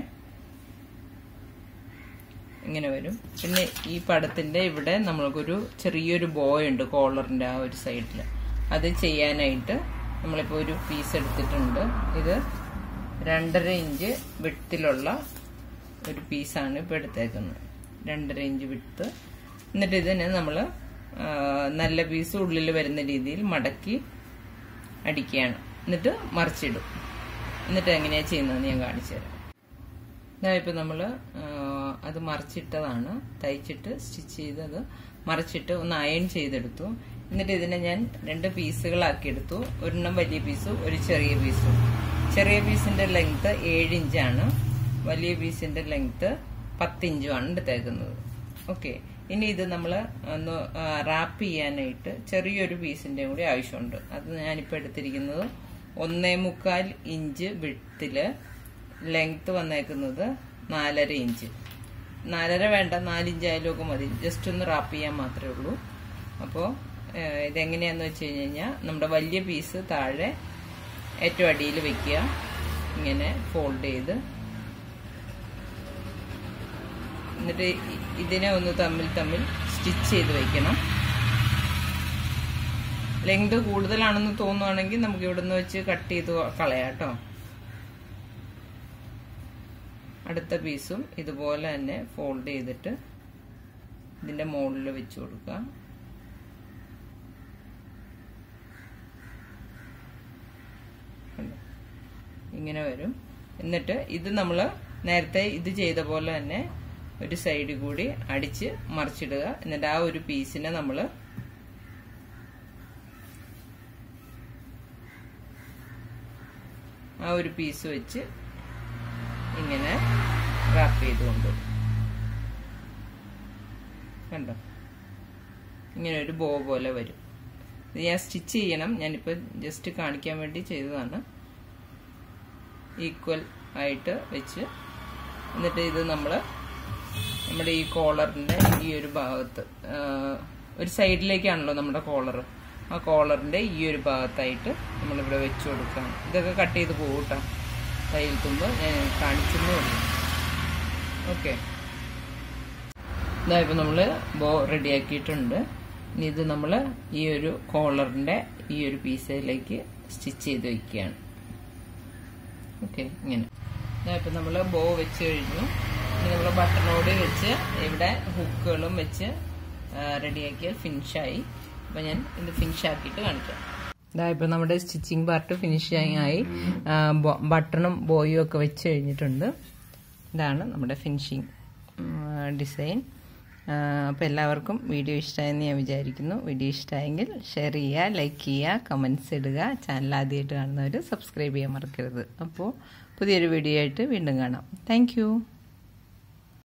ഇങ്ങനെ വരും പിന്നെ ഈ പടത്തിന്റെ ഇവിടെ നമ്മൾക്കൊരു ചെറിയൊരു ബോയ് ഉണ്ട് കോളറിന്റെ ആ ഒരു സൈഡിൽ അത് ചെയ്യാനായിട്ട് നമ്മളിപ്പോൾ ഒരു പീസ് എടുത്തിട്ടുണ്ട് ഇത് രണ്ടര ഇഞ്ച് വിട്ടിലുള്ള ഒരു പീസാണ് ഇപ്പോൾ എടുത്തേക്കുന്നത് രണ്ടര ഇഞ്ച് വിട്ട് എന്നിട്ട് ഇതിനെ നമ്മൾ നല്ല പീസ് ഉള്ളിൽ വരുന്ന രീതിയിൽ മടക്കി അടിക്കുകയാണ് എന്നിട്ട് മറിച്ചിടും എന്നിട്ട് എങ്ങനെയാണ് ചെയ്യുന്നതെന്ന് ഞാൻ കാണിച്ചു തരാം ഇതായപ്പോൾ നമ്മൾ അത് മറിച്ചിട്ടതാണ് തയ്ച്ചിട്ട് സ്റ്റിച്ച് ചെയ്ത് അത് മറിച്ചിട്ട് ഒന്ന് അയൺ ചെയ്തെടുത്തു എന്നിട്ട് ഇതിനെ ഞാൻ രണ്ട് പീസുകളാക്കി എടുത്തു ഒരെണ്ണം വലിയ പീസും ഒരു ചെറിയ പീസും ചെറിയ പീസിന്റെ ലെങ്ത് ഏഴ് ഇഞ്ചാണ് വലിയ പീസിന്റെ ലെങ്ത് പത്തിഞ്ചുമാണ് എടുത്തേക്കുന്നത് ഓക്കെ ഇനി ഇത് നമ്മൾ ഒന്ന് റാപ്പ് ചെയ്യാനായിട്ട് ചെറിയൊരു പീസിന്റെ കൂടി ആവശ്യമുണ്ട് അത് ഞാനിപ്പോൾ എടുത്തിരിക്കുന്നത് ഒന്നേ മുക്കാൽ ഇഞ്ച് വിട്ടില് ലെങ്ത് വന്നേക്കുന്നത് നാലര ഇഞ്ച് നാലര വേണ്ട നാലിഞ്ച് ആയാലും ഒക്കെ മതി ജസ്റ്റ് ഒന്ന് റാപ്പ് ചെയ്യാൻ മാത്രമേ ഉള്ളൂ അപ്പോൾ ഇതെങ്ങനെയാന്ന് വെച്ച് കഴിഞ്ഞ് കഴിഞ്ഞാൽ നമ്മുടെ വലിയ പീസ് താഴെ ഏറ്റവും അടിയിൽ വെക്കുക ഇങ്ങനെ ഫോൾഡ് ചെയ്ത് എന്നിട്ട് ഇതിനെ ഒന്ന് തമ്മിൽ തമ്മിൽ സ്റ്റിച്ച് ചെയ്ത് വെക്കണം ലെങ്ത് കൂടുതലാണെന്ന് തോന്നുവാണെങ്കിൽ നമുക്ക് ഇവിടുന്ന് വെച്ച് കട്ട് ചെയ്ത് കളയാം കേട്ടോ അടുത്ത പീസും ഇതുപോലെ തന്നെ ഫോൾഡ് ചെയ്തിട്ട് ഇതിന്റെ മുകളിൽ വെച്ച് കൊടുക്കുക ഇങ്ങനെ വരും എന്നിട്ട് ഇത് നമ്മൾ നേരത്തെ ഇത് ചെയ്ത പോലെ തന്നെ ഒരു സൈഡിൽ കൂടി അടിച്ച് മറിച്ചിടുക എന്നിട്ട് ആ ഒരു പീസിനെ നമ്മൾ ആ ഒരു പീസ് വെച്ച് ഇങ്ങനെ റാപ്പ് ചെയ്ത് കൊണ്ടുപോകും കണ്ടോ ഇങ്ങനെ ഒരു ബോ പോലെ വരും ഇത് ഞാൻ സ്റ്റിച്ച് ചെയ്യണം ഞാനിപ്പോൾ ജസ്റ്റ് കാണിക്കാൻ വേണ്ടി ചെയ്തതാണ് ഈക്വൽ ആയിട്ട് വെച്ച് എന്നിട്ട് ഇത് നമ്മൾ നമ്മുടെ ഈ കോളറിൻ്റെ ഈ ഒരു ഭാഗത്ത് ഒരു സൈഡിലേക്കാണല്ലോ നമ്മുടെ കോളർ ആ കോളറിൻ്റെ ഈ ഒരു ഭാഗത്തായിട്ട് നമ്മളിവിടെ വെച്ച് കൊടുക്കാം ഇതൊക്കെ കട്ട് ചെയ്ത് പോകട്ടോ തയ്യൽ തുമ്പ് ഞാൻ കാണിച്ചെന്നേ ഉള്ളൂ ഓക്കെ ഇതാ ഇപ്പോൾ നമ്മൾ ബോ റെഡിയാക്കിയിട്ടുണ്ട് ഇനി ഇത് നമ്മൾ ഈ ഒരു കോളറിൻ്റെ ഈ ഒരു പീസിലേക്ക് സ്റ്റിച്ച് ചെയ്ത് വയ്ക്കുകയാണ് ഓക്കെ ഇങ്ങനെ ഇപ്പം നമ്മൾ ബോ വെച്ച് കഴിഞ്ഞു ഇനി നമ്മൾ ബട്ടണോട് വെച്ച് ഇവിടെ ഹുക്കുകളും വെച്ച് റെഡിയാക്കിയാൽ ഫിനിഷായി അപ്പം ഞാൻ ഇത് ഫിനിഷ് ആക്കിയിട്ട് കാണിക്കാം ഇതാ ഇപ്പം നമ്മുടെ സ്റ്റിച്ചിങ് പാർട്ട് ഫിനിഷിങ് ആയി ബട്ടണും ബോയും ഒക്കെ വെച്ച് കഴിഞ്ഞിട്ടുണ്ട് ഇതാണ് നമ്മുടെ ഫിനിഷിങ് ഡിസൈൻ അപ്പോൾ എല്ലാവർക്കും വീഡിയോ ഇഷ്ടമായെന്ന് ഞാൻ വിചാരിക്കുന്നു വീഡിയോ ഇഷ്ടമായെങ്കിൽ ഷെയർ ചെയ്യുക ലൈക്ക് ചെയ്യുക കമൻസ് ഇടുക ചാനൽ ആദ്യമായിട്ട് കാണുന്നവർ സബ്സ്ക്രൈബ് ചെയ്യാൻ മറക്കരുത് അപ്പോൾ പുതിയൊരു വീഡിയോ ആയിട്ട് വീണ്ടും കാണാം താങ്ക്